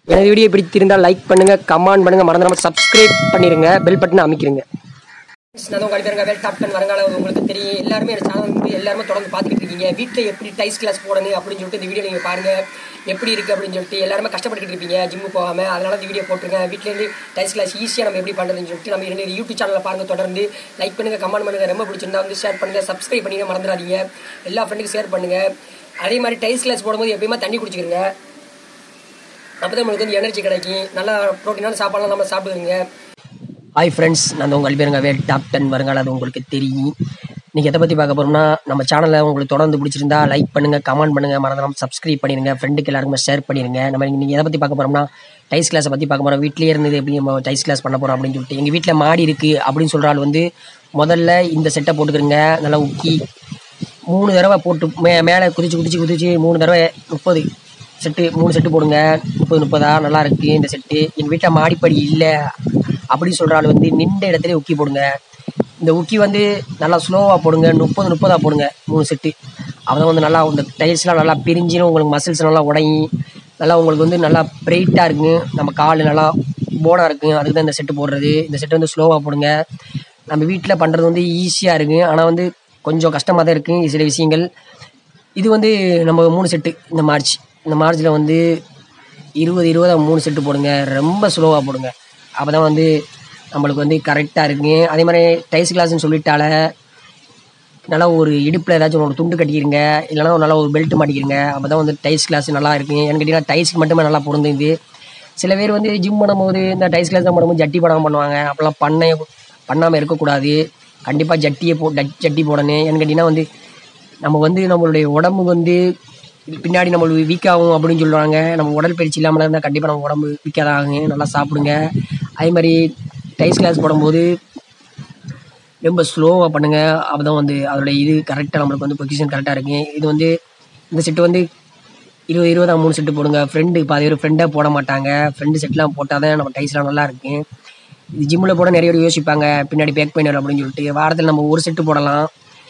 எனது வீடியோ பிடித்திருந்தால் லைக் பண்ணுங்க கமெண்ட் பண்ணுங்க மறந்துடாம சப்ஸ்கிரைப் பண்ணிருங்க பெல் பட்டனை அமைக்கிறங்க நான் உங்கள் பேருங்க வேல் டாப் டென் வருங்காலம் உங்களுக்கு தெரியும் எல்லாருமே என் சேனல் வந்து எல்லாருமே தொடர்ந்து பார்த்துக்கிட்டு இருக்கீங்க வீட்டில் எப்படி டைஸ் கிளாஸ் போடணும் அப்படின்னு சொல்லிட்டு இந்த வீடியோ நீங்கள் பாருங்க எப்படி இருக்குது அப்படின்னு சொல்லிட்டு எல்லாருமே கஷ்டப்பட்டுக்கிட்டு இருப்பீங்க ஜிம்மு போகாமல் அதனால இந்த வீடியோ போட்டிருக்கேன் வீட்டிலேருந்து டைஸ் கிளாஸ் ஈஸியாக நம்ம எப்படி பண்ணுறதுன்னு சொல்லிட்டு நம்ம என்னோட யூடியூப் சேனலில் பாருங்க தொடர்ந்து லைக் பண்ணுங்க கமெண்ட் பண்ணுங்க ரொம்ப பிடிச்சிருந்தா வந்து ஷேர் பண்ணுங்க சப்ஸ்கிரைப் பண்ணிங்க மறந்துடாதீங்க எல்லா ஃப்ரெண்டுக்கும் ஷேர் பண்ணுங்க அதே மாதிரி டைஸ் கிளாஸ் போடும்போது எப்பயுமே தண்ணி குடிச்சிக்கிறங்க அப்போ தான் நம்மளுக்கு வந்து எனர்ஜி கிடைக்கும் நல்லா ப்ரோட்டீனான சாப்பாடுலாம் நம்ம சாப்பிடுங்க ஹாய் ஃப்ரெண்ட்ஸ் நான் உங்கள் பேருங்க வேல் டாப் டென் வருங்கால அது உங்களுக்கு தெரியும் நீங்கள் எதை பற்றி பார்க்க போகிறோம்னா நம்ம சேனலை உங்களுக்கு தொடர்ந்து பிடிச்சிருந்தா லைக் பண்ணுங்கள் கமெண்ட் பண்ணுங்கள் மறந்துடாம சப்ஸ்கிரைப் பண்ணிடுங்க ஃப்ரெண்டுக்கு எல்லாருக்குமே ஷேர் பண்ணிடுங்க நம்ம நீங்கள் எதை பற்றி பார்க்க போகிறோம்னா டைஸ் கிளாஸை பற்றி பார்க்க போகிறோம் வீட்டிலே இருந்து எப்படி நம்ம டைஸ் கிளாஸ் பண்ண போகிறோம் அப்படின்னு சொல்லிட்டு எங்கள் வீட்டில் மாடி இருக்குது அப்படின்னு சொல்கிற ஆள் வந்து முதல்ல இந்த செட்டை போட்டுக்கிறங்க நல்லா உக்கி மூணு தடவை போட்டு மே மேலே குதிச்சு குதிச்சு குதிச்சு மூணு தடவை முப்பது செட்டு மூணு செட்டு போடுங்க முப்பது முப்பதா நல்லா இருக்கு இந்த செட்டு எங்கள் வீட்டில் மாடிப்படி இல்லை அப்படின்னு சொல்கிற ஆள் வந்து நின்ற இடத்துல உக்கி போடுங்க இந்த உக்கி வந்து நல்லா ஸ்லோவாக போடுங்க முப்பது முப்பதாக போடுங்க மூணு செட்டு அப்போ வந்து நல்லா இந்த டைல்ஸ்லாம் நல்லா பிரிஞ்சுன்னு உங்களுக்கு மசில்ஸ் நல்லா உடையும் நல்லா உங்களுக்கு வந்து நல்லா பிரைட்டாக இருக்குங்க நம்ம கால் நல்லா போனாக இருக்குங்க அதுக்கு தான் இந்த செட்டு போடுறது இந்த செட்டு வந்து ஸ்லோவாக போடுங்க நம்ம வீட்டில் பண்ணுறது வந்து ஈஸியாக இருக்குது ஆனால் வந்து கொஞ்சம் கஷ்டமாக தான் இருக்குது சில விஷயங்கள் இது வந்து நம்ம மூணு செட்டு இந்த மார்ச் இந்த மார்ச்சில் வந்து இருபது இருபதாக மூணு செட்டு போடுங்க ரொம்ப ஸ்லோவாக போடுங்க அப்போ தான் வந்து நம்மளுக்கு வந்து கரெக்டாக இருக்குங்க அதே மாதிரி டைஸ் கிளாஸ்னு சொல்லிட்டால நல்லா ஒரு இடுப்பில் ஏதாச்சும் ஒரு துண்டு கட்டிக்கிறங்க இல்லைனா ஒரு நல்லா ஒரு பெல்ட் மாட்டிக்கிறங்க அப்போ தான் வந்து டைஸ் கிளாஸ் நல்லா இருக்குங்க எனக்கு கேட்டிங்கன்னா டைஸ்க்கு மட்டுமே நல்லா பொருந்துது சில பேர் வந்து ஜிம் பண்ணும்போது இந்த டைஸ் கிளாஸ் தான் பண்ணும்போது ஜட்டி படம் பண்ணுவாங்க அப்போல்லாம் பண்ண பண்ணாமல் இருக்கக்கூடாது கண்டிப்பாக ஜட்டியை போ டட்- ஜட்டி போடணும் ஏன்னு கேட்டிங்கன்னா வந்து நம்ம வந்து நம்மளுடைய உடம்பு வந்து பின்னாடி நம்மளுக்கு வீக் ஆகும் அப்படின்னு சொல்லுவாங்க நம்ம உடல் பயிற்சி இல்லாமல் இருந்தால் கண்டிப்பாக நம்ம உடம்பு வீக்காக தான் ஆகுங்க நல்லா சாப்பிடுங்க அதே மாதிரி டைஸ் கிளாஸ் போடும்போது ரொம்ப ஸ்லோவாக பண்ணுங்க அப்போ தான் வந்து அதோட இது கரெக்டாக நம்மளுக்கு வந்து பொசிஷன் கரெக்டாக இருக்குங்க இது வந்து இந்த செட்டு வந்து இருபது இருபதா மூணு செட்டு போடுங்க ஃப்ரெண்டு பாதி பேர் ஃப்ரெண்டாக போட மாட்டாங்க ஃப்ரெண்டு செட்லாம் போட்டால் தான் நம்ம டைஸ்லாம் நல்லா இருக்கு இது ஜிம்மில் போட நிறைய பேர் யோசிப்பாங்க பின்னாடி பேக் பெயின் வரும் அப்படின்னு சொல்லிட்டு வாரத்தில் நம்ம ஒரு செட்டு போடலாம்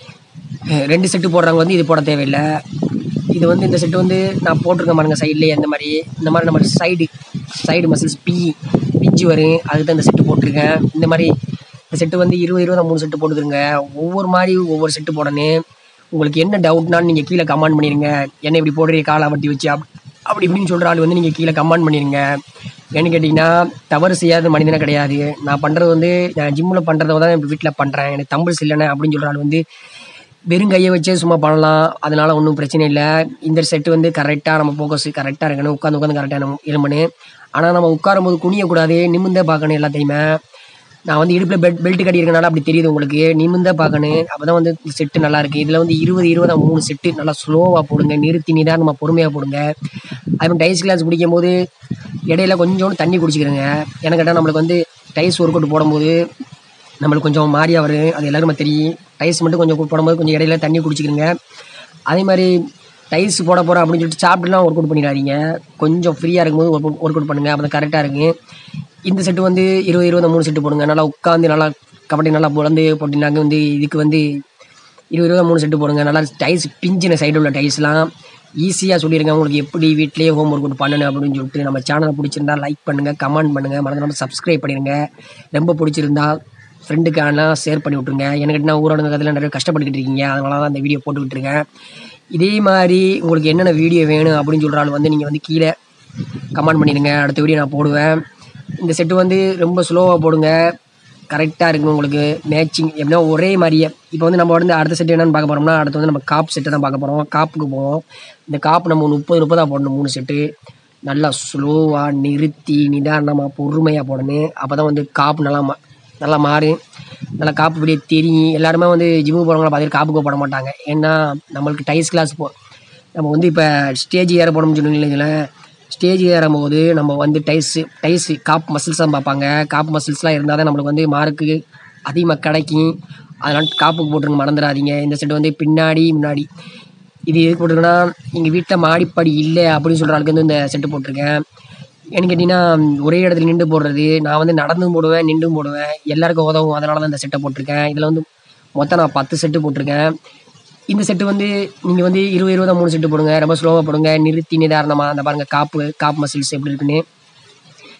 அஹ் ரெண்டு செட்டு போடுறவங்க வந்து இது போட தேவையில்லை இது வந்து இந்த செட்டு வந்து நான் போட்டிருக்கேன் பாருங்க சைட்லேயே அந்த மாதிரி இந்த மாதிரி நம்ம சைடு சைடு மசில்ஸ் பி பிஞ்சு வரும் அதுக்கு தான் இந்த செட்டு போட்டிருக்கேன் இந்த மாதிரி இந்த செட்டு வந்து இருபது இருபது மூணு செட்டு போட்டுக்கிறங்க ஒவ்வொரு மாதிரி ஒவ்வொரு செட்டு போடணும் உங்களுக்கு என்ன டவுட்னாலும் நீங்கள் கீழே கமெண்ட் பண்ணிடுங்க என்ன இப்படி போடுறீங்க காலை வட்டி வச்சு அப் அப்படி இப்படின்னு சொல்கிற ஆள் வந்து நீங்கள் கீழே கமெண்ட் பண்ணிடுங்க ஏன்னு கேட்டிங்கன்னா தவறு செய்யாத மனிதனே கிடையாது நான் பண்ணுறது வந்து நான் ஜிம்மில் பண்ணுறத தான் இப்போ வீட்டில் பண்ணுறேன் எனக்கு தம்பிள்ஸ் இல்லைண்ணே அப்படின்னு சொல்கிற ஆள் வந்து வெறும் கையை வச்சே சும்மா பண்ணலாம் அதனால ஒன்றும் பிரச்சனை இல்லை இந்த செட்டு வந்து கரெக்டாக நம்ம ஃபோக்கஸ் கரெக்டாக இருக்கணும் உட்காந்து உட்காந்து கரெக்டாக நம்ம எழுமணு ஆனால் நம்ம உட்காரும் போது குனியக்கூடாது நிமிந்தே பார்க்கணும் எல்லாத்தையுமே நான் வந்து இடுப்பில் பெல்ட் பெல்ட் கட்டியிருக்கனால அப்படி தெரியுது உங்களுக்கு நிமிந்தே பார்க்கணும் அப்போ தான் வந்து செட்டு நல்லா இருக்குது இதில் வந்து இருபது இருபதா மூணு செட்டு நல்லா ஸ்லோவாக போடுங்க நிறுத்தி நிதானமாக பொறுமையாக போடுங்க அதே மாதிரி டைஸ் கிளாஸ் பிடிக்கும் போது இடையில கொஞ்சோண்டு தண்ணி குடிச்சிக்கிறேங்க எனக்கு கேட்டால் நம்மளுக்கு வந்து டைஸ் ஒர்க் அவுட் போடும்போது நம்மளுக்கு கொஞ்சம் மாறியாக வரும் அது எல்லாருமே தெரியும் டைஸ் மட்டும் கொஞ்சம் போடும்போது கொஞ்சம் இடையில தண்ணி குடிச்சிக்கிறங்க அதே மாதிரி டைல்ஸ் போட போகிறோம் அப்படின்னு சொல்லிட்டு சாப்பிட்டுலாம் ஒர்க் அவுட் பண்ணிடாதீங்க கொஞ்சம் ஃப்ரீயாக இருக்கும்போது ஒர்க் ஒர்க் அவுட் பண்ணுங்கள் அப்போ தான் கரெக்டாக இருக்கும் இந்த செட்டு வந்து இருபது இருபது மூணு செட்டு போடுங்க நல்லா உட்காந்து நல்லா கபடி நல்லா புலந்து போட்டினாங்க வந்து இதுக்கு வந்து இருபது இருபது மூணு செட்டு போடுங்க நல்லா டைல்ஸ் பிஞ்சின சைடு உள்ள டைல்ஸ்லாம் ஈஸியாக சொல்லிடுங்க உங்களுக்கு எப்படி வீட்டிலேயே ஹோம் ஒர்க் அவுட் பண்ணணும் அப்படின்னு சொல்லிட்டு நம்ம சேனலை பிடிச்சிருந்தா லைக் பண்ணுங்கள் கமெண்ட் பண்ணுங்கள் மறந்துடாம சப்ஸ்கிரைப் பண்ணிடுங்க ரொம்ப பிடிச்சிருந்தா ஃப்ரெண்டுக்கு ஆனால் ஷேர் பண்ணி விட்ருங்க எனக்கு நான் ஊரடங்கு கதையில் நிறைய கஷ்டப்பட்டுக்கிட்டு இருக்கீங்க அதனால தான் இந்த வீடியோ போட்டு விட்டுருக்கேன் இதே மாதிரி உங்களுக்கு என்னென்ன வீடியோ வேணும் அப்படின்னு சொல்கிற ஆள் வந்து நீங்கள் வந்து கீழே கமெண்ட் பண்ணிடுங்க அடுத்த வீடியோ நான் போடுவேன் இந்த செட்டு வந்து ரொம்ப ஸ்லோவாக போடுங்க கரெக்டாக இருக்கும் உங்களுக்கு மேட்சிங் எப்படின்னா ஒரே மாதிரியே இப்போ வந்து நம்ம வந்து அடுத்த செட் என்னன்னு பார்க்க போகிறோம்னா அடுத்து வந்து நம்ம காப் செட்டை தான் பார்க்க போகிறோம் காப்புக்கு போவோம் இந்த காப்பு நம்ம முப்பது முப்பதாக போடணும் மூணு செட்டு நல்லா ஸ்லோவாக நிறுத்தி நிதானமாக பொறுமையாக போடணும் அப்போ தான் வந்து காப்பு நல்லா மா நல்லா மாறும் நல்லா காப்பு இப்படியே தெரியும் எல்லாருமே வந்து ஜிம்முக்கு போகிறவங்கள பார்த்துட்டு காப்புக்கு போட மாட்டாங்க ஏன்னா நம்மளுக்கு டைஸ் கிளாஸ் போ நம்ம வந்து இப்போ ஸ்டேஜ் ஏற போடணும்னு சொன்னீங்களேன் ஸ்டேஜ் ஏறும்போது நம்ம வந்து டைஸு டைஸு காப் மசில்ஸ் தான் பார்ப்பாங்க காப்பு மசில்ஸ்லாம் இருந்தால் தான் நம்மளுக்கு வந்து மார்க்கு அதிகமாக கிடைக்கும் அதனால் காப்புக்கு போட்டுருங்க மறந்துடாதீங்க இந்த செட் வந்து பின்னாடி முன்னாடி இது எதுக்கு போட்டிருக்கேன்னா எங்கள் வீட்டில் மாடிப்படி இல்லை அப்படின்னு சொல்கிற ஆளுக்கு வந்து இந்த செட்டு போட்டிருக்கேன் ஏன்னு கேட்டிங்கன்னா ஒரே இடத்துல நின்று போடுறது நான் வந்து நடந்தும் போடுவேன் நின்றும் போடுவேன் எல்லாருக்கும் உதவும் அதனால தான் இந்த செட்டை போட்டிருக்கேன் இதில் வந்து மொத்தம் நான் பத்து செட்டு போட்டிருக்கேன் இந்த செட்டு வந்து நீங்கள் வந்து இருபது இருபதா மூணு செட்டு போடுங்க ரொம்ப ஸ்லோவாக போடுங்க நிறுத்தி நிதாரணமாக அந்த பாருங்கள் காப்பு காப்பு மசில்ஸ் எப்படி இருக்குன்னு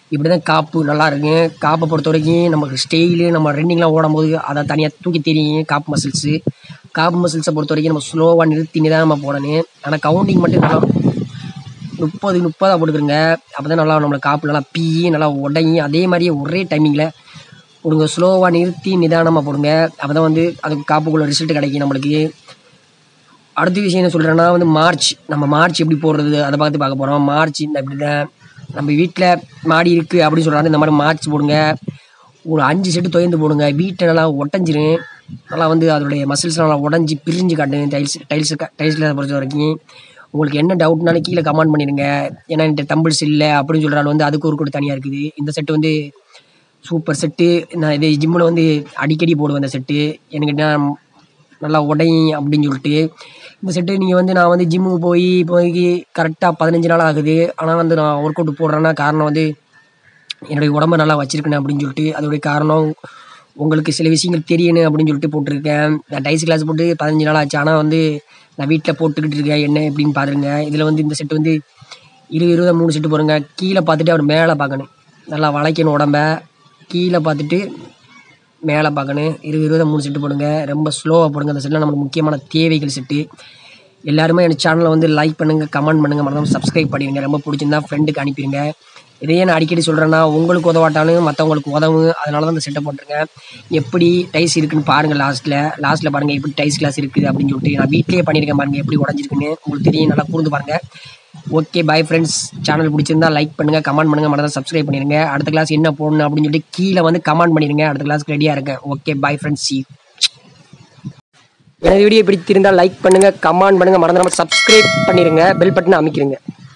இப்படி தான் காப்பு நல்லா இருக்கு காப்பை பொறுத்த வரைக்கும் நமக்கு ஸ்டெயிலு நம்ம ரன்னிங்லாம் ஓடும்போது அதை தனியாக தூக்கி தெரியும் காப்பு மசில்ஸு காப்பு மசில்ஸை பொறுத்த வரைக்கும் நம்ம ஸ்லோவாக நிறுத்தி தான் நம்ம போடணும் ஆனால் கவுண்டிங் மட்டும் நல்லா முப்பது முப்பதாக போட்டுக்கிறங்க அப்போ தான் நல்லா நம்மளை காப்பு நல்லா பீயி நல்லா உடையும் அதே மாதிரியே ஒரே டைமிங்கில் போடுங்க ஸ்லோவாக நிறுத்தி நிதானமாக போடுங்க அப்போ தான் வந்து அதுக்கு காப்புக்குள்ள ரிசல்ட் கிடைக்கும் நம்மளுக்கு அடுத்த விஷயம் என்ன சொல்கிறேன்னா வந்து மார்ச் நம்ம மார்ச் எப்படி போடுறது அதை பார்த்து பார்க்க போகிறோம் மார்ச் இந்த இப்படி தான் நம்ம வீட்டில் மாடி இருக்குது அப்படின்னு சொல்கிறாங்க இந்த மாதிரி மார்ச் போடுங்க ஒரு அஞ்சு செட்டு துயர்ந்து போடுங்க வீட்டை நல்லா ஒட்டஞ்சிரும் நல்லா வந்து அதோடைய மசில்ஸ் நல்லா உடஞ்சி பிரிஞ்சு காட்டும் டைல்ஸ் டைல்ஸ் டைல்ஸில் பொறுத்த வரைக்கும் உங்களுக்கு என்ன டவுட்னாலும் கீழே கமெண்ட் பண்ணிடுங்க ஏன்னா என்கிட்ட தம்பிள்ஸ் இல்லை அப்படின்னு சொல்கிறாள் வந்து அதுக்கு ஒரு கூட தனியாக இருக்குது இந்த செட்டு வந்து சூப்பர் செட்டு நான் இது ஜிம்மில் வந்து அடிக்கடி போடுவேன் இந்த செட்டு எனக்கு என்ன நல்லா உடையும் அப்படின்னு சொல்லிட்டு இந்த செட்டு நீங்கள் வந்து நான் வந்து ஜிம்முக்கு போய் போய் கரெக்டாக பதினஞ்சு நாள் ஆகுது ஆனால் வந்து நான் ஒர்க் அவுட் போடுறேன்னா காரணம் வந்து என்னுடைய உடம்ப நல்லா வச்சிருக்கேன் அப்படின்னு சொல்லிட்டு அதோடைய காரணம் உங்களுக்கு சில விஷயங்கள் தெரியணும் அப்படின்னு சொல்லிட்டு போட்டிருக்கேன் நான் டைஸ் கிளாஸ் போட்டு பதினஞ்சு நாள் ஆச்சு ஆனால் வந்து நான் வீட்டில் போட்டுக்கிட்டு இருக்கேன் என்ன எப்படின்னு பாருங்க இதில் வந்து இந்த செட்டு வந்து இருபது இருபதா மூணு செட்டு போடுங்க கீழே பார்த்துட்டு அவர் மேலே பார்க்கணும் நல்லா வளைக்கணும் உடம்ப கீழே பார்த்துட்டு மேலே பார்க்கணும் இருபது இருபதா மூணு செட்டு போடுங்க ரொம்ப ஸ்லோவாக போடுங்க அந்த செட்டில் நமக்கு முக்கியமான தேவைகள் செட்டு எல்லாருமே என் சேனலை வந்து லைக் பண்ணுங்கள் கமெண்ட் பண்ணுங்கள் மறக்காம சப்ஸ்கிரைப் பண்ணிடுங்க ரொம்ப பிடிச்சிருந்தா ஃப்ரெண்டுக்கு அனுப்பிடுங்க இதையே நான் அடிக்கடி சொல்கிறேன்னா உங்களுக்கு உதவாட்டாலும் மற்றவங்களுக்கு உதவும் அதனால தான் இந்த செட்டை போட்டிருக்கேன் எப்படி டைஸ் இருக்குன்னு பாருங்கள் லாஸ்ட்டில் லாஸ்ட்டில் பாருங்கள் எப்படி டைஸ் கிளாஸ் இருக்குது அப்படின்னு சொல்லிட்டு நான் வீட்லேயே பண்ணியிருக்கேன் பாருங்கள் எப்படி உடஞ்சிருக்குன்னு உங்களுக்கு தெரியும் நல்லா கூர்ந்து பாருங்கள் ஓகே பை ஃப்ரெண்ட்ஸ் சேனல் பிடிச்சிருந்தா லைக் பண்ணுங்கள் கமெண்ட் பண்ணுங்கள் மறந்து சப்ஸ்கிரைப் பண்ணிடுங்க அடுத்த கிளாஸ் என்ன போடணும் அப்படின்னு சொல்லிட்டு கீழே வந்து கமெண்ட் பண்ணிடுங்க அடுத்த கிளாஸ்க்கு ரெடியாக இருக்கேன் ஓகே பை ஃப்ரெண்ட்ஸ் சி எனது வீடியோ பிடித்திருந்தால் லைக் பண்ணுங்கள் கமெண்ட் பண்ணுங்கள் மறந்துடாமல் சப்ஸ்கிரைப் பண்ணிடுங்க பெல் பட்டனை அமைக்கிடுங்க